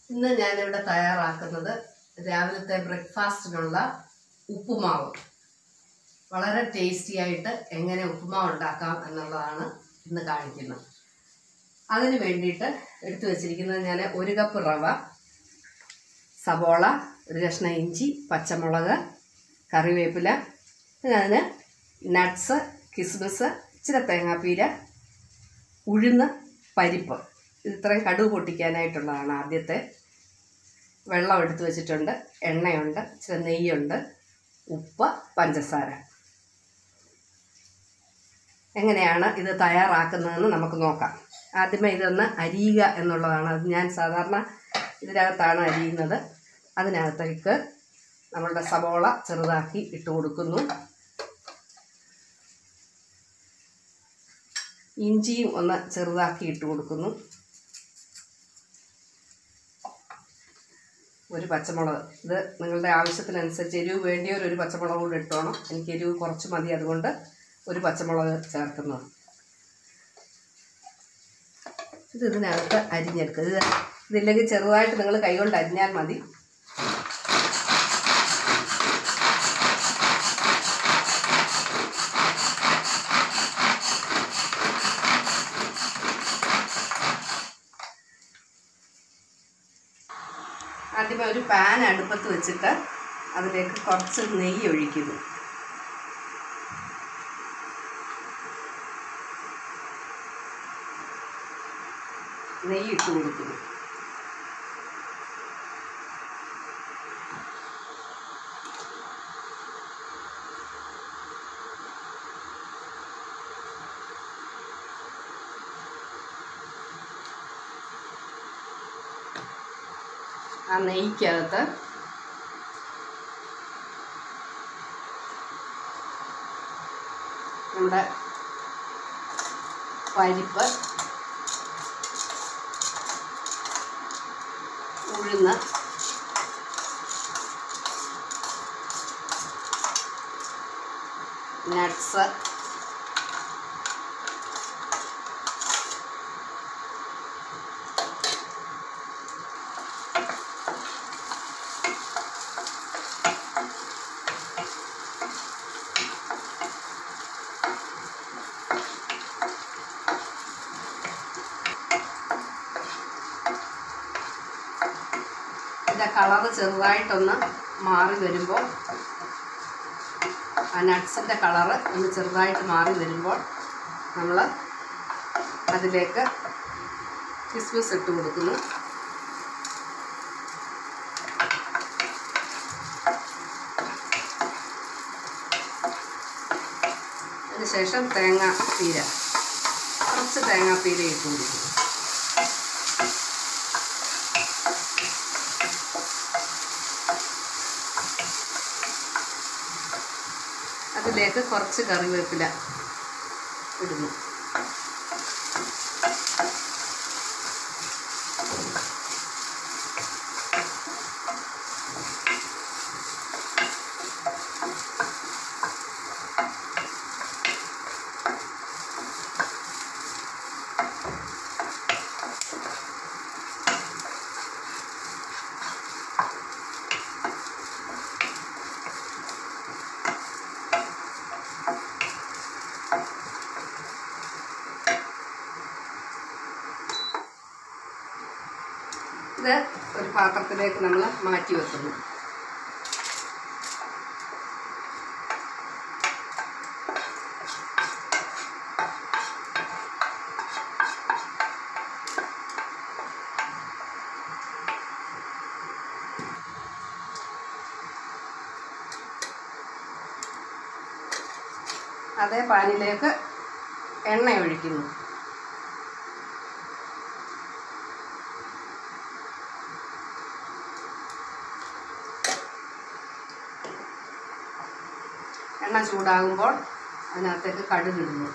ഇന്ന് ഞാനിവിടെ തയ്യാറാക്കുന്നത് രാവിലത്തെ ബ്രേക്ക്ഫാസ്റ്റിനുള്ള ഉപ്പുമാവ് വളരെ ടേസ്റ്റി ആയിട്ട് എങ്ങനെ ഉപ്പുമാവ് ഉണ്ടാക്കാം എന്നുള്ളതാണ് ഇന്ന് കാണിക്കുന്നത് അതിന് വേണ്ടിയിട്ട് എടുത്തു വച്ചിരിക്കുന്നത് ഞാൻ ഒരു കപ്പ് റവ സവോള ഒരു കഷ്ണം ഇഞ്ചി പച്ചമുളക് കറിവേപ്പില പിന്നെ അതിന് നട്ട്സ് കിസ്മിസ് ഇച്ചിരി തേങ്ങാപ്പീര ഉഴുന്ന് പരിപ്പ് ഇത് ഇത്രയും കടുക് പൊട്ടിക്കാനായിട്ടുള്ളതാണ് ആദ്യത്തെ വെള്ളം എടുത്ത് വെച്ചിട്ടുണ്ട് എണ്ണയുണ്ട് ഇച്ചിരി നെയ്യുണ്ട് ഉപ്പ് പഞ്ചസാര എങ്ങനെയാണ് ഇത് തയ്യാറാക്കുന്നതെന്ന് നമുക്ക് നോക്കാം ആദ്യമേ ഇതൊന്ന് അരിയുക എന്നുള്ളതാണ് അത് ഞാൻ സാധാരണ ഇതിനകത്താണ് അരിയുന്നത് അതിനകത്തേക്ക് നമ്മളുടെ സവോള ചെറുതാക്കി ഇട്ട് കൊടുക്കുന്നു ഇഞ്ചിയും ഒന്ന് ചെറുതാക്കി ഇട്ട് കൊടുക്കുന്നു ഒരു പച്ചമുളക് ഇത് നിങ്ങളുടെ ആവശ്യത്തിനനുസരിച്ച് എരിവ് വേണ്ടിയവർ ഒരു പച്ചമുളക് കൂടെ ഇട്ടോണം എനിക്ക് എരിവ് കുറച്ച് മതി അതുകൊണ്ട് ഒരു പച്ചമുളക് ചേർക്കുന്നത് ഇത് ഇതിനകത്ത് അരിഞ്ഞെടുക്കുക ഇത് ഇതില്ലെങ്കിൽ ചെറുതായിട്ട് നിങ്ങൾ കൈകൊണ്ട് അരിഞ്ഞാൽ മതി ആദ്യമേ ഒരു പാൻ അടുപ്പത്ത് വെച്ചിട്ട് അതിലേക്ക് കുറച്ച് നെയ്യ് ഒഴിക്കുന്നു നെയ്യ് ഇട്ട് കൊടുക്കുന്നു ആ നെയ്ക്കകത്ത് നമ്മുടെ പരിപ്പ് ഉഴുന്ന് നട്ട്സ് ഇതിൻ്റെ കളറ് ചെറുതായിട്ടൊന്ന് മാറി വരുമ്പോൾ ആ നട്ട്സിൻ്റെ കളറ് ഒന്ന് ചെറുതായിട്ട് മാറി വരുമ്പോൾ നമ്മൾ അതിലേക്ക് കിസ്മിസ് ഇട്ട് കൊടുക്കുന്നു അതിനുശേഷം തേങ്ങാപ്പീര കുറച്ച് തേങ്ങാപ്പീര ഇട്ട് കൊടുക്കുന്നു അതിലേക്ക് കുറച്ച് കറിവേപ്പില ഇടുന്നു ഇത് ഒരു പാത്രത്തിലേക്ക് നമ്മൾ മാറ്റി വെക്കുന്നു അതേ പാനിലേക്ക് എണ്ണ ഒഴിക്കുന്നു എണ്ണ ചൂടാകുമ്പോൾ അതിനകത്തേക്ക് കടുകിടുന്നു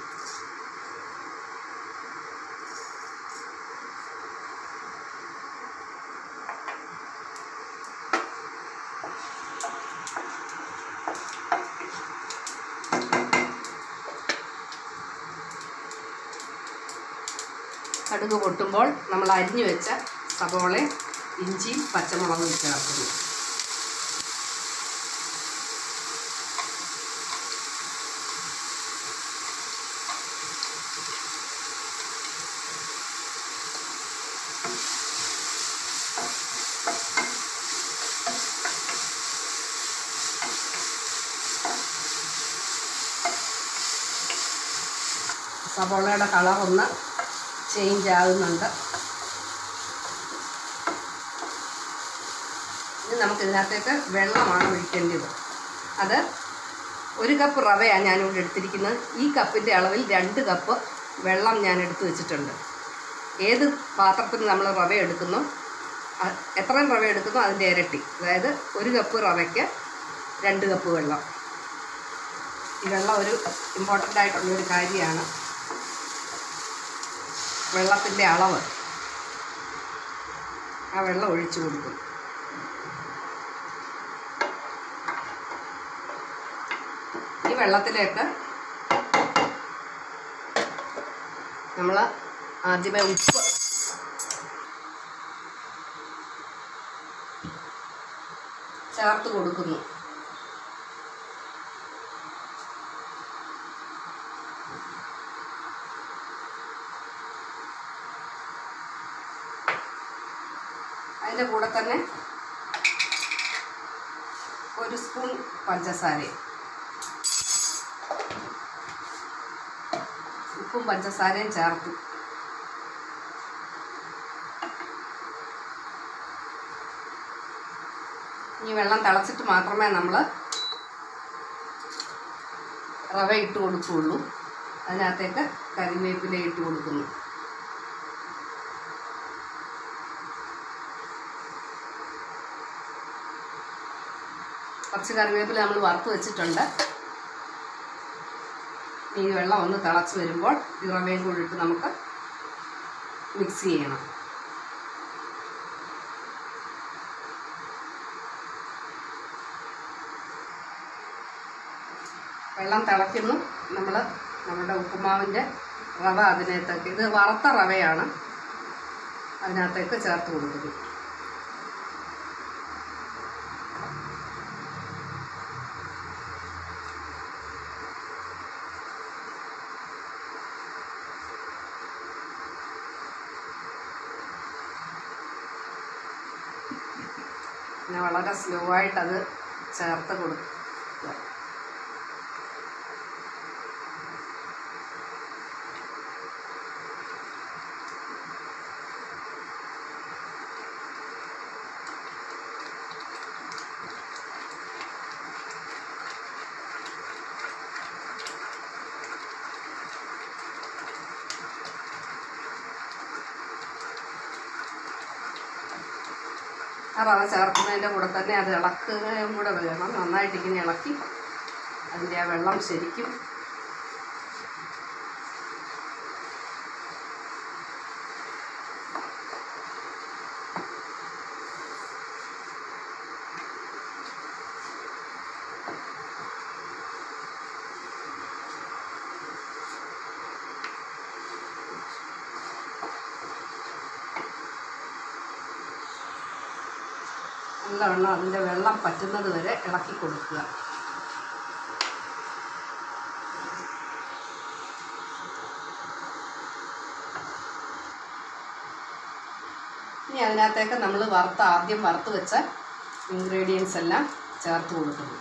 കടുക് പൊട്ടുമ്പോൾ നമ്മൾ അരിഞ്ഞു വെച്ച സവോളയും ഇഞ്ചിയും പച്ചമുളകും ചേർക്കുന്നു സവോളയുടെ കളർ ഒന്ന് ചേഞ്ച് ആകുന്നുണ്ട് ഇനി നമുക്ക് ഇതിനകത്തേക്ക് വെള്ളമാണ് ഒഴിക്കേണ്ടത് അത് ഒരു കപ്പ് റവയാണ് ഞാനിവിടെ എടുത്തിരിക്കുന്നത് ഈ കപ്പിൻ്റെ അളവിൽ രണ്ട് കപ്പ് വെള്ളം ഞാൻ എടുത്തു വെച്ചിട്ടുണ്ട് ഏത് പാത്രത്തിൽ നമ്മൾ റവ എടുക്കുന്നു അ- എത്രയും റവ എടുക്കുന്നു അതിൻ്റെ ഇരട്ടി അതായത് ഒരു കപ്പ് റവയ്ക്ക് രണ്ട് കപ്പ് വെള്ളം ഈ വെള്ളം ഒരു ഇമ്പോർട്ടൻ്റ് ആയിട്ടുള്ള ഒരു കാര്യമാണ് വെള്ളത്തിൻ്റെ അളവ് ആ വെള്ളം ഒഴിച്ചു കൊടുക്കും ഈ വെള്ളത്തിലേക്ക് നമ്മൾ ആദ്യമേ ഉപ്പ് ചേർത്ത് കൊടുക്കുന്നു അതിൻ്റെ കൂടെ തന്നെ ഒരു സ്പൂൺ പഞ്ചസാരയും ഉപ്പും പഞ്ചസാരയും ചേർത്തു ഈ വെള്ളം തിളച്ചിട്ട് മാത്രമേ നമ്മൾ റവ ഇട്ട് കൊടുക്കുകയുള്ളൂ അതിനകത്തേക്ക് കരിവേപ്പില ഇട്ട് കൊടുക്കുന്നു കുറച്ച് കറിവേപ്പില നമ്മൾ വറുത്ത് വെച്ചിട്ടുണ്ട് ഈ വെള്ളം ഒന്ന് തിളച്ച് വരുമ്പോൾ ഈ റവയും കൂടി ഇട്ട് നമുക്ക് മിക്സ് ചെയ്യണം വെള്ളം തിളയ്ക്കുന്നു നമ്മൾ നമ്മുടെ ഉപ്പുമാവിൻ്റെ റവ അതിനകത്തേക്ക് ഇത് വറുത്ത റവയാണ് അതിനകത്തേക്ക് ചേർത്ത് കൊടുക്കുന്നു പിന്നെ വളരെ സ്ലോ ആയിട്ട് അത് ചേർത്ത് കൊടുക്കുക ആ റവ ചേർക്കുന്നതിൻ്റെ കൂടെ തന്നെ അത് ഇളക്കുകയും കൂടെ വേണം നന്നായിട്ട് ഇങ്ങനെ ഇളക്കി അതിൻ്റെ ആ വെള്ളം ശരിക്കും നല്ലവണ്ണം അതിൻ്റെ വെള്ളം പറ്റുന്നത് വരെ ഇളക്കി കൊടുക്കുക ഇനി അതിനകത്തേക്ക് നമ്മൾ വറുത്ത് ആദ്യം വറുത്ത് വെച്ച ഇൻഗ്രീഡിയൻസ് എല്ലാം ചേർത്ത് കൊടുക്കുന്നു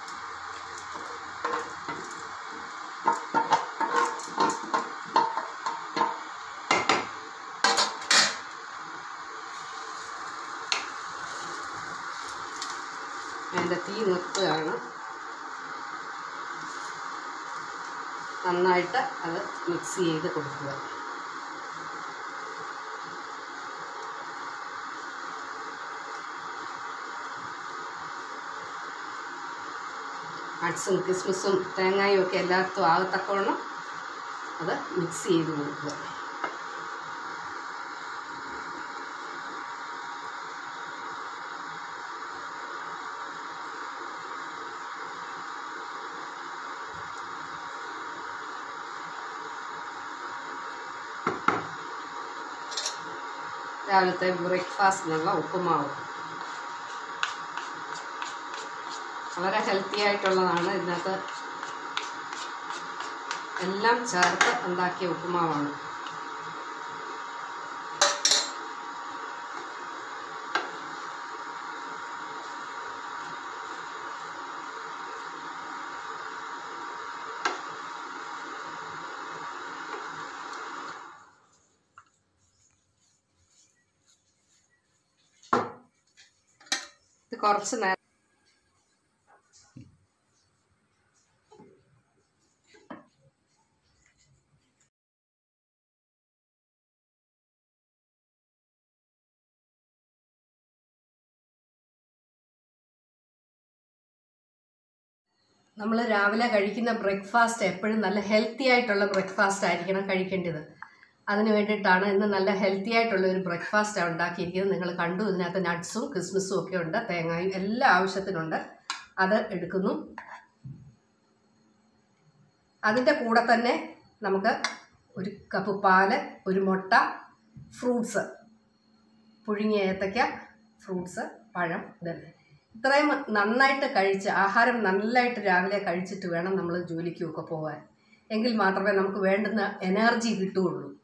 അതിൻ്റെ തീ നിർത്തുകയാണ് നന്നായിട്ട് അത് മിക്സ് ചെയ്ത് കൊടുക്കുക നട്ട്സും കിസ്മിസും തേങ്ങായും ഒക്കെ എല്ലായിടത്തും ആകത്തക്കവണ്ണം അത് മിക്സ് ചെയ്ത് കൊടുക്കുക രാവിലത്തെ ബ്രേക്ക്ഫാസ്റ്റിനുള്ള ഉപ്പുമാവ് വളരെ ഹെൽത്തി ആയിട്ടുള്ളതാണ് ഇതിനകത്ത് എല്ലാം ചേർത്ത് ഉണ്ടാക്കിയ ഉപ്പുമാവാണ് ഇത് കുറച്ച് നേരം നമ്മൾ രാവിലെ കഴിക്കുന്ന ബ്രേക്ക്ഫാസ്റ്റ് എപ്പോഴും നല്ല ഹെൽത്തി ആയിട്ടുള്ള ബ്രേക്ക്ഫാസ്റ്റ് ആയിരിക്കണം കഴിക്കേണ്ടത് അതിന് വേണ്ടിയിട്ടാണ് ഇന്ന് നല്ല ഹെൽത്തി ആയിട്ടുള്ള ഒരു ബ്രേക്ക്ഫാസ്റ്റ് ഉണ്ടാക്കിയിരിക്കുന്നത് നിങ്ങൾ കണ്ടു ഇതിനകത്ത് നട്ട്സും ക്രിസ്മസും ഒക്കെ ഉണ്ട് തേങ്ങയും എല്ലാം ആവശ്യത്തിനുണ്ട് അത് എടുക്കുന്നു അതിൻ്റെ കൂടെ തന്നെ നമുക്ക് ഒരു കപ്പ് പാല് ഒരു മുട്ട ഫ്രൂട്ട്സ് പുഴുങ്ങിയ ഏത്തയ്ക്ക ഫ്രൂട്ട്സ് പഴം ഇതെല്ലാം ഇത്രയും നന്നായിട്ട് കഴിച്ച് ആഹാരം നല്ലതായിട്ട് രാവിലെ കഴിച്ചിട്ട് വേണം നമ്മൾ ജോലിക്കുമൊക്കെ പോകാൻ എങ്കിൽ മാത്രമേ നമുക്ക് വേണ്ടുന്ന എനർജി കിട്ടുകയുള്ളൂ